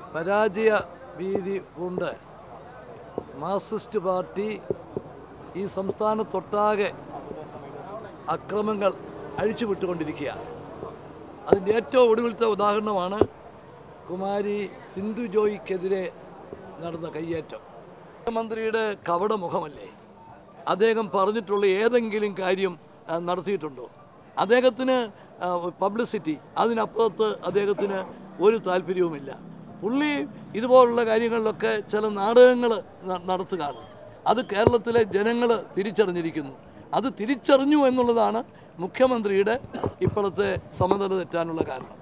പരാജയ ഭീതി കൊണ്ട് മാർക്സിസ്റ്റ് പാർട്ടി ഈ സംസ്ഥാനത്തൊട്ടാകെ അക്രമങ്ങൾ അഴിച്ചുവിട്ടുകൊണ്ടിരിക്കുകയാണ് അതിൻ്റെ ഏറ്റവും ഒടുവിലത്തെ ഉദാഹരണമാണ് കുമാരി സിന്ധു ജോയിക്കെതിരെ നടന്ന കയ്യേറ്റം മുഖ്യമന്ത്രിയുടെ കവട മുഖമല്ലേ അദ്ദേഹം പറഞ്ഞിട്ടുള്ള ഏതെങ്കിലും കാര്യം ആ, നടത്തിയിട്ടുണ്ടോ അദ്ദേഹത്തിന് പബ്ലിസിറ്റി അതിനപ്പുറത്ത് അദ്ദേഹത്തിന് ഒരു താല്പര്യവുമില്ല പുള്ളി ഇതുപോലുള്ള കാര്യങ്ങളിലൊക്കെ ചില നാടകങ്ങൾ നടത്തുകയാണ് അത് കേരളത്തിലെ ജനങ്ങൾ തിരിച്ചറിഞ്ഞിരിക്കുന്നു അത് തിരിച്ചറിഞ്ഞു എന്നുള്ളതാണ് മുഖ്യമന്ത്രിയുടെ ഇപ്പോഴത്തെ സമനില തെറ്റാനുള്ള കാരണം